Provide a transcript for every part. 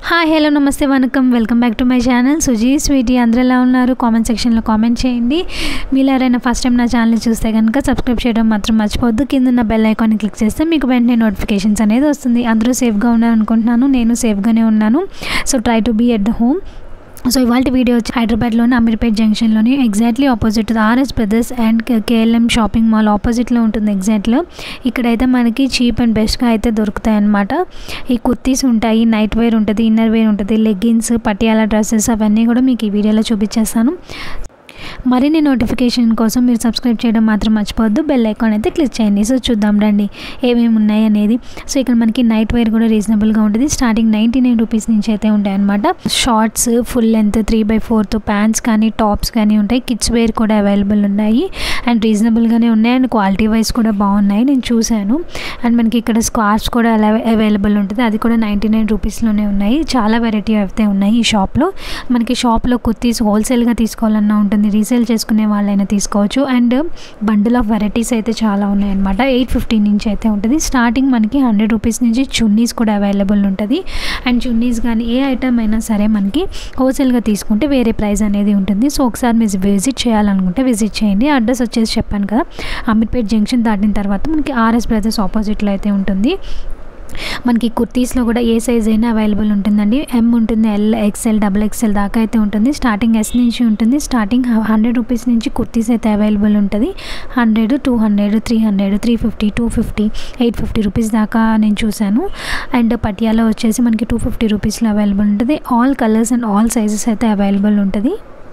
hi hello నమస్తే వనకం welcome back to my channel Suji sweety అందరూ ఎలా ఉన్నారు కామెంట్ సెక్షన్లో కామెంట్ చేయండి మీరు ఎవరైనా ఫస్ట్ టైం నా ఛానల్ చూస్తే కనుక సబ్స్క్రైబ్ చేయడం మాత్రం మర్చిపోవద్దు కింద ఉన్న బెల్ ఐకాన్ని క్లిక్ చేస్తే మీకు వెంటనే నోటిఫికేషన్స్ అనేది వస్తుంది అందరూ సేఫ్గా ఉన్నారు అనుకుంటున్నాను నేను సేఫ్గానే ఉన్నాను so try to be at the home so ఇవాళ వీడియో వచ్చి హైదరాబాద్లోని అమీర్పేట్ జంక్షన్లోని exactly opposite RS brothers and KLM shopping mall ఆపోజిట్లో ఉంటుంది ఎగ్జాక్ట్లో ఇక్కడైతే మనకి చీప్ అండ్ బెస్ట్గా అయితే దొరుకుతాయి అన్నమాట ఈ కుర్తీస్ ఉంటాయి నైట్ వేర్ ఉంటుంది ఇన్నర్ వేర్ ఉంటుంది లెగ్గిన్స్ పటియాలా డ్రెస్సెస్ అవన్నీ కూడా మీకు ఈ వీడియోలో చూపించేస్తాను మరిన్ని నోటిఫికేషన్ కోసం మీరు సబ్స్క్రైబ్ చేయడం మాత్రం మర్చిపోవద్దు బెల్ ఐకాన్ అయితే క్లిక్ చేయండి సో చూద్దాం రండి ఏమేమి ఉన్నాయి అనేది సో ఇక్కడ మనకి నైట్ వేర్ కూడా రీజనబుల్గా ఉంటుంది స్టార్టింగ్ నైంటీ నైన్ రూపీస్ నుంచి అయితే ఉంటాయి అనమాట shorts full length three by fourth pants కానీ టాప్స్ కానీ ఉంటాయి కిడ్స్ వేర్ కూడా అవైలబుల్ ఉన్నాయి అండ్ రీజనబుల్గానే ఉన్నాయి అండ్ క్వాలిటీ వైజ్ కూడా బాగున్నాయి నేను చూశాను అండ్ మనకి ఇక్కడ స్కార్ఫ్స్ కూడా అలా అవైలబుల్ ఉంటుంది అది కూడా నైంటీ నైన్ రూపీస్లోనే ఉన్నాయి చాలా వెరైటీ అయితే ఉన్నాయి ఈ షాప్లో మనకి షాప్లో కుర్తీస్ హోల్సేల్గా తీసుకోవాలన్నా ఉంటుంది రీసేల్ చేసుకునే వాళ్ళైనా తీసుకోవచ్చు అండ్ బండిల్ ఆఫ్ వెరైటీస్ అయితే చాలా ఉన్నాయన్నమాట ఎయిట్ ఫిఫ్టీ నుంచి అయితే ఉంటుంది స్టార్టింగ్ మనకి హండ్రెడ్ రూపీస్ నుంచి చున్నీస్ కూడా అవైలబుల్ ఉంటుంది అండ్ చున్నీస్ కానీ ఏ ఐటమ్ అయినా సరే మనకి హోల్సేల్గా తీసుకుంటే వేరే ప్రైస్ అనేది ఉంటుంది సో ఒకసారి మీరు విజిట్ చేయాలనుకుంటే విజిట్ చేయండి అడ్రస్ వచ్చేసి చెప్పాను కదా అమీర్పేట్ జంక్షన్ దాటిన తర్వాత మనకి ఆర్ఎస్ బ్రదర్స్ ఆపోజిట్లో అయితే ఉంటుంది మనకి కుర్తీస్లో కూడా ఏ సైజ్ అయినా అవైలబుల్ ఉంటుందండి ఎం ఉంటుంది ఎల్ ఎక్స్ఎల్ డబుల్ ఎక్స్ఎల్ దాకా అయితే ఉంటుంది స్టార్టింగ్ ఎస్ నుంచి ఉంటుంది స్టార్టింగ్ హండ్రెడ్ రూపీస్ నుంచి కుర్తీస్ అయితే అవైలబుల్ ఉంటుంది hundred two hundred three hundred three fifty two fifty eight fifty rupees దాకా నేను చూశాను అండ్ పటియాలా వచ్చేసి మనకి టూ ఫిఫ్టీ రూపీస్లో అవైలబుల్ ఉంటుంది all colours and all sizes అయితే అవైలబుల్ ఉంటుంది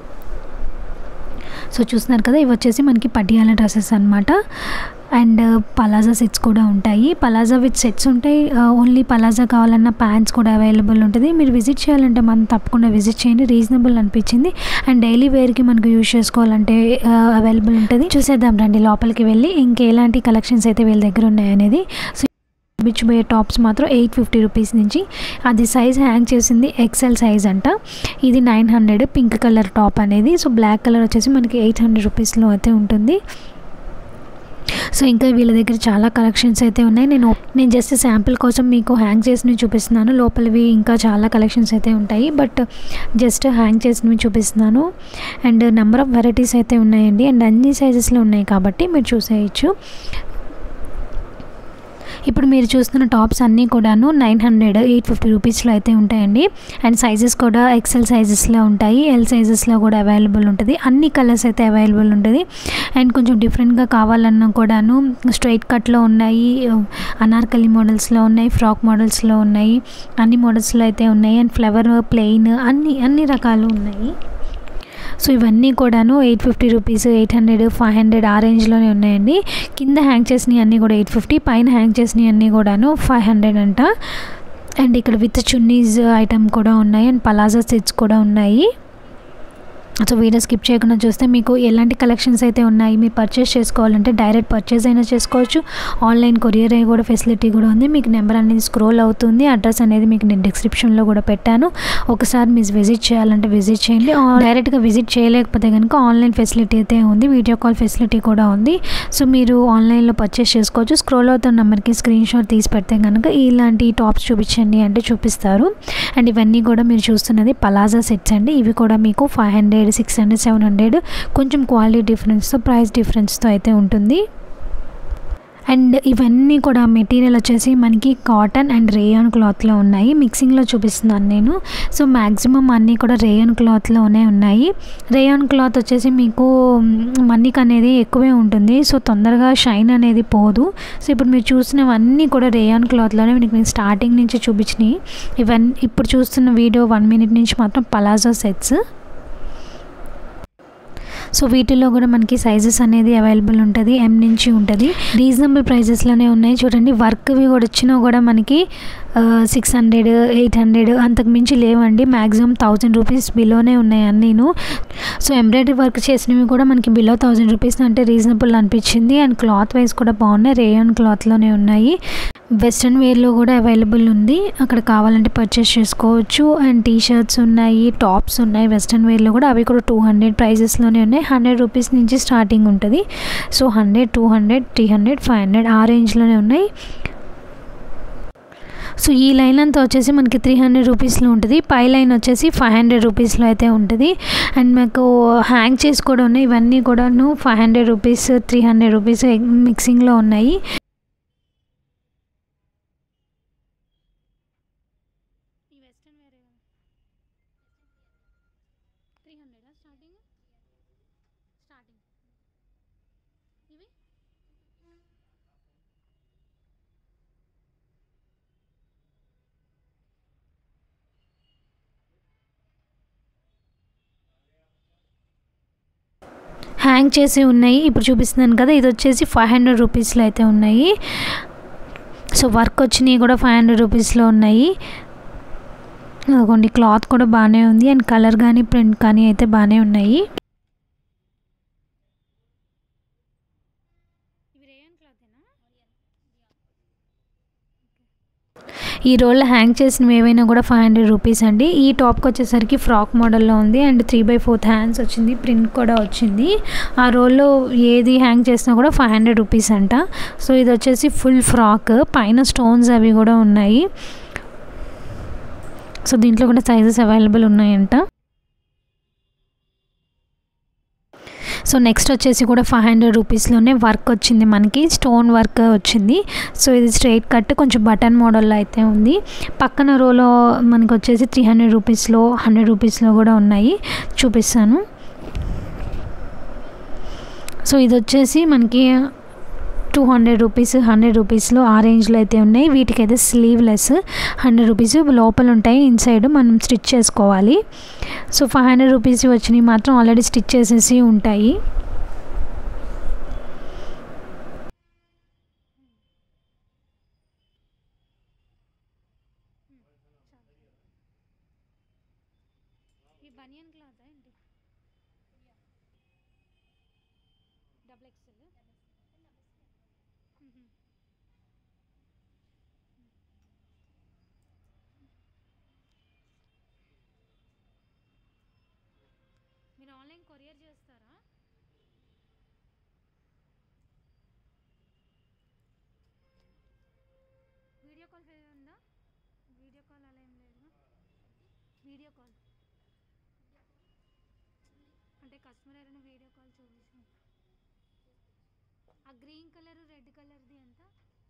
సో చూస్తున్నారు కదా ఇవి వచ్చేసి మనకి పటియాలా డ్రెస్సెస్ అనమాట అండ్ పలాజా సెట్స్ కూడా ఉంటాయి పలాజా విత్ సెట్స్ ఉంటాయి ఓన్లీ పలాజా కావాలన్న ప్యాంట్స్ కూడా అవైలబుల్ ఉంటుంది మీరు విజిట్ చేయాలంటే మనం తప్పకుండా విజిట్ చేయండి రీజనబుల్ అనిపించింది అండ్ డైలీ వేర్కి మనకు యూజ్ చేసుకోవాలంటే అవైలబుల్ ఉంటుంది చూసేద్దాం రండి లోపలికి వెళ్ళి ఇంకెలాంటి కలెక్షన్స్ అయితే వీళ్ళ దగ్గర ఉన్నాయనేది సో చూపించబోయే టాప్స్ మాత్రం ఎయిట్ ఫిఫ్టీ రూపీస్ నుంచి అది సైజ్ హ్యాంగ్ చేసింది ఎక్సెల్ సైజ్ అంట ఇది nine hundred pink colour top అనేది సో బ్లాక్ కలర్ వచ్చేసి మనకి ఎయిట్ హండ్రెడ్ రూపీస్లో అయితే ఉంటుంది సో ఇంకా వీళ్ళ దగ్గర చాలా కలెక్షన్స్ అయితే ఉన్నాయి నేను నేను జస్ట్ శాంపిల్ కోసం మీకు హ్యాంగ్ చేసినవి చూపిస్తున్నాను లోపలివి ఇంకా చాలా కలెక్షన్స్ అయితే ఉంటాయి బట్ జస్ట్ హ్యాంగ్ చేసినవి చూపిస్తున్నాను అండ్ నెంబర్ ఆఫ్ వెరైటీస్ అయితే ఉన్నాయండి అండ్ అన్ని సైజెస్లో ఉన్నాయి కాబట్టి మీరు చూసేయచ్చు ఇప్పుడు మీరు చూస్తున్న టాప్స్ అన్నీ కూడాను నైన్ హండ్రెడ్ ఎయిట్ ఫిఫ్టీ రూపీస్లో అయితే ఉంటాయండి అండ్ సైజెస్ కూడా ఎక్సెల్ సైజెస్లో ఉంటాయి ఎల్ సైజెస్లో కూడా అవైలబుల్ ఉంటుంది అన్ని కలర్స్ అయితే అవైలబుల్ ఉంటుంది అండ్ కొంచెం డిఫరెంట్గా కావాలన్నా కూడాను స్ట్రైట్ కట్లో ఉన్నాయి అనార్కలి మోడల్స్లో ఉన్నాయి ఫ్రాక్ మోడల్స్లో ఉన్నాయి అన్ని మోడల్స్లో అయితే ఉన్నాయి అండ్ ఫ్లవర్ ప్లెయిన్ అన్ని అన్ని రకాలు ఉన్నాయి సో ఇవన్నీ కూడాను eight fifty rupees eight hundred five hundred ఆ రేంజ్లోనే ఉన్నాయండి కింద హ్యాంగ్ చేసినవి అన్నీ కూడా ఎయిట్ ఫిఫ్టీ పైన హ్యాంగ్ చేసినవి అన్నీ కూడాను ఫైవ్ హండ్రెడ్ అంట అండ్ ఇక్కడ విత్ చున్నీస్ ఐటమ్ కూడా ఉన్నాయి అండ్ పలాజా సెట్స్ కూడా ఉన్నాయి సో వీడియో స్కిప్ చేయకుండా చూస్తే మీకు ఎలాంటి కలెక్షన్స్ అయితే ఉన్నాయి మీరు పర్చేస్ చేసుకోవాలంటే డైరెక్ట్ పర్చేస్ అయినా చేసుకోవచ్చు ఆన్లైన్ కొరియర్ అయ్యి కూడా ఫెసిలిటీ కూడా ఉంది మీకు నెంబర్ అనేది స్క్రోల్ అవుతుంది అడ్రస్ అనేది మీకు నేను డిస్క్రిప్షన్లో కూడా పెట్టాను ఒకసారి మీరు విజిట్ చేయాలంటే విజిట్ చేయండి డైరెక్ట్గా విజిట్ చేయలేకపోతే కనుక ఆన్లైన్ ఫెసిలిటీ అయితే ఉంది వీడియో కాల్ ఫెసిలిటీ కూడా ఉంది సో మీరు ఆన్లైన్లో పర్చేస్ చేసుకోవచ్చు స్క్రోల్ అవుతున్న నెంబర్కి స్క్రీన్ షాట్ తీసి పెడితే కనుక ఇలాంటి టాప్స్ చూపించండి అంటే చూపిస్తారు అండ్ ఇవన్నీ కూడా మీరు చూస్తున్నది పలాజా సెట్స్ అండి ఇవి కూడా మీకు five hundred six hundred seven hundred కొంచెం క్వాలిటీ డిఫరెన్స్తో ప్రైస్ డిఫరెన్స్తో అయితే ఉంటుంది అండ్ ఇవన్నీ కూడా మెటీరియల్ వచ్చేసి మనకి కాటన్ అండ్ రేయాన్ క్లాత్లో ఉన్నాయి మిక్సింగ్లో చూపిస్తున్నాను నేను సో మ్యాక్సిమం అన్నీ కూడా రేయాన్ క్లాత్లోనే ఉన్నాయి రేయాన్ క్లాత్ వచ్చేసి మీకు మన్నిక్ అనేది ఎక్కువే ఉంటుంది సో తొందరగా షైన్ అనేది పోదు సో ఇప్పుడు మీరు చూసినవన్నీ కూడా రేయాన్ క్లాత్లోనే మీకు నేను స్టార్టింగ్ నుంచి చూపించినాయి ఇవన్నీ ఇప్పుడు చూస్తున్న వీడియో వన్ మినిట్ నుంచి మాత్రం పలాజో సెట్స్ సో వీటిల్లో కూడా మనకి సైజెస్ అనేది అవైలబుల్ ఉంటుంది ఎం నుంచి ఉంటుంది రీజనబుల్ ప్రైజెస్లోనే ఉన్నాయి చూడండి వర్క్వి కూడా వచ్చినా కూడా మనకి సిక్స్ హండ్రెడ్ ఎయిట్ హండ్రెడ్ అంతకు మించి లేవండి మ్యాక్సిమం థౌజండ్ రూపీస్ బిలోనే ఉన్నాయి అన్నీను సో ఎంబ్రాయిడరీ వర్క్ చేసినవి కూడా మనకి బిలో థౌజండ్ రూపీస్ అంటే రీజనబుల్ అనిపించింది అండ్ క్లాత్ వైజ్ కూడా బాగున్నాయి రేయన్ క్లాత్లోనే ఉన్నాయి వెస్ట్రన్ వేర్లో కూడా అవైలబుల్ ఉంది అక్కడ కావాలంటే పర్చేస్ చేసుకోవచ్చు అండ్ టీ షర్ట్స్ ఉన్నాయి టాప్స్ ఉన్నాయి వెస్ట్రన్ వేర్లో కూడా అవి కూడా టూ హండ్రెడ్ ప్రైజెస్లోనే ఉన్నాయి హండ్రెడ్ రూపీస్ నుంచి స్టార్టింగ్ ఉంటుంది so hundred two hundred three hundred five hundred ఆ రేంజ్లోనే ఉన్నాయి సో ఈ లైన్ అంతా వచ్చేసి మనకి త్రీ హండ్రెడ్ రూపీస్లో ఉంటుంది పై లైన్ వచ్చేసి ఫైవ్ హండ్రెడ్ రూపీస్లో అయితే ఉంటుంది అండ్ మాకు హ్యాంగ్ చేసి కూడా ఉన్నాయి ఇవన్నీ కూడాను five hundred rupees three hundred rupees మిక్సింగ్లో ఉన్నాయి ఈ వెస్టర్న్ వేరే కదా త్రీ హండ్రెడా స్టార్టింగ్ స్టార్టింగ్ ఇవి హ్యాంగ్ చేసి ఉన్నాయి ఇప్పుడు చూపిస్తున్నాను కదా ఇది వచ్చేసి ఫైవ్ హండ్రెడ్ రూపీస్లో అయితే ఉన్నాయి సో వర్క్ వచ్చినవి కూడా ఫైవ్ హండ్రెడ్ రూపీస్లో ఉన్నాయి అదిగోండి క్లాత్ కూడా బాగానే ఉంది అండ్ కలర్ కానీ ప్రింట్ కానీ అయితే బాగానే ఉన్నాయి ఇవి రేయన్ క్లాతేనా ఈ రోల్లో హ్యాంగ్ చేసినవి ఏవైనా కూడా ఫైవ్ హండ్రెడ్ రూపీస్ అండి ఈ టాప్కి వచ్చేసరికి ఫ్రాక్ మోడల్లో ఉంది and three by fourth hands వచ్చింది ప్రింట్ కూడా వచ్చింది ఆ రోల్లో ఏది హ్యాంగ్ చేసినా కూడా ఫైవ్ హండ్రెడ్ రూపీస్ అంట సో ఇది వచ్చేసి ఫుల్ ఫ్రాక్ పైన స్టోన్స్ అవి కూడా ఉన్నాయి సో దీంట్లో కూడా సైజెస్ అవైలబుల్ ఉన్నాయంట సో నెక్స్ట్ వచ్చేసి కూడా ఫైవ్ హండ్రెడ్ రూపీస్లోనే వర్క్ వచ్చింది మనకి స్టోన్ వర్క్ వచ్చింది సో ఇది స్ట్రైట్ కట్ కొంచెం బటన్ మోడల్లో అయితే ఉంది పక్కన రోలో మనకి వచ్చేసి త్రీ హండ్రెడ్ రూపీస్లో హండ్రెడ్ రూపీస్లో కూడా ఉన్నాయి చూపిస్తాను సో ఇది వచ్చేసి మనకి టూ హండ్రెడ్ రూపీస్ హండ్రెడ్ రూపీస్లో ఆ రేంజ్లో అయితే ఉన్నాయి వీటికైతే స్లీవ్లెస్ హండ్రెడ్ రూపీస్ లోపల ఉంటాయి ఇన్సైడ్ మనం స్టిచ్ చేసుకోవాలి సో ఫైవ్ హండ్రెడ్ రూపీస్ వచ్చినవి మాత్రం ఆల్రెడీ స్టిచ్ చేసేసి ఉంటాయి ఈ బనియన్ క్లాత్ ఏంటి డబుల్ ఎక్స్ఎల్ మీరు ఆన్లైన్ కొరియర్ చేస్తారా వీడియో కాల్ ఉందా వీడియో కాల్ అలా ఏం లేదు వీడియో కాల్ అంటే కస్టమర్ ఎవరైనా వీడియో కాల్ చూపించాం ఆ గ్రీన్ కలర్ రెడ్ కలర్ది ఎంత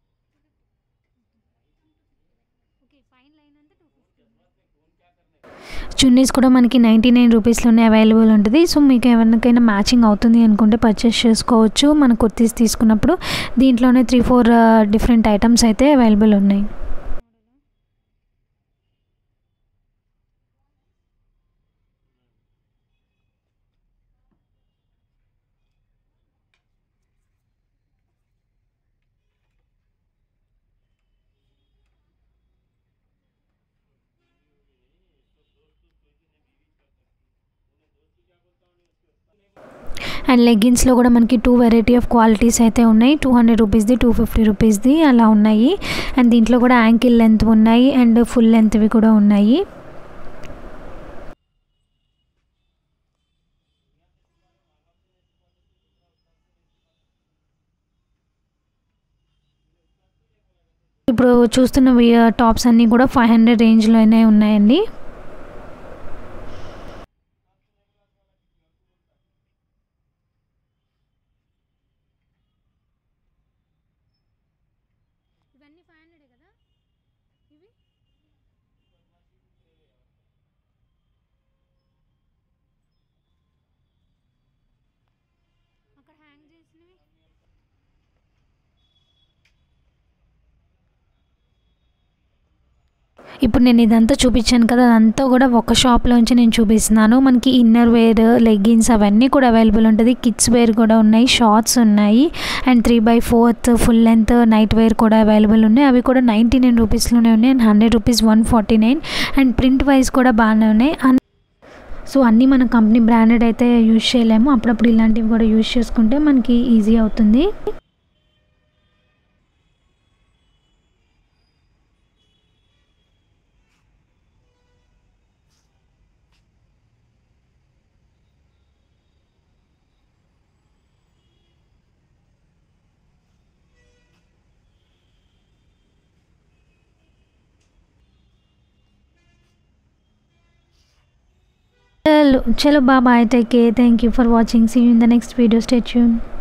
ఓకే ఫైన్ లైన్ అంతా టూ ఫిఫ్టీ చున్నీస్ కూడా మనకి నైంటీ నైన్ రూపీస్లోనే అవైలబుల్ ఉంటుంది సో మీకు ఎవరికైనా మ్యాచింగ్ అవుతుంది అనుకుంటే పర్చేస్ చేసుకోవచ్చు మన కుర్తీస్ తీసుకున్నప్పుడు దీంట్లోనే త్రీ ఫోర్ డిఫరెంట్ ఐటమ్స్ అయితే అవైలబుల్ ఉన్నాయి అండ్ లెగ్గిన్స్లో కూడా మనకి టూ వెరైటీ ఆఫ్ క్వాలిటీస్ అయితే ఉన్నాయి టూ హండ్రెడ్ రూపీస్ది టూ ఫిఫ్టీ రూపీస్ది అలా ఉన్నాయి అండ్ దీంట్లో కూడా యాంకిల్ లెంత్ ఉన్నాయి అండ్ ఫుల్ లెంత్వి కూడా ఉన్నాయి ఇప్పుడు చూస్తున్న టాప్స్ అన్నీ కూడా ఫైవ్ హండ్రెడ్ రేంజ్లోనే ఉన్నాయండి ఇవన్నీ ఫైవ్ హండ్రెడ్ కదా ఇవి అక్కడ హ్యాంగ్ చేసినవి ఇప్పుడు నేను ఇదంతా చూపించాను కదా అదంతా కూడా ఒక షాప్లోంచి నేను చూపిస్తున్నాను మనకి ఇన్నర్ వేర్ లెగ్గిన్స్ అవన్నీ కూడా అవైలబుల్ ఉంటుంది కిడ్స్ వేర్ కూడా ఉన్నాయి షార్ట్స్ ఉన్నాయి and three by fourth full length night wear కూడా అవైలబుల్ ఉన్నాయి అవి కూడా నైంటీ నైన్ రూపీస్లోనే ఉన్నాయి and hundred rupees one forty nine and print wise కూడా బాగానే ఉన్నాయి అన్- సో అన్నీ మన కంపెనీ బ్రాండెడ్ అయితే యూజ్ చేయలేము అప్పుడప్పుడు ఇలాంటివి కూడా యూజ్ చేసుకుంటే మనకి ఈజీ అవుతుంది చలో చలో బాబాయ్ take care thank you for watching see you in the next video stay tune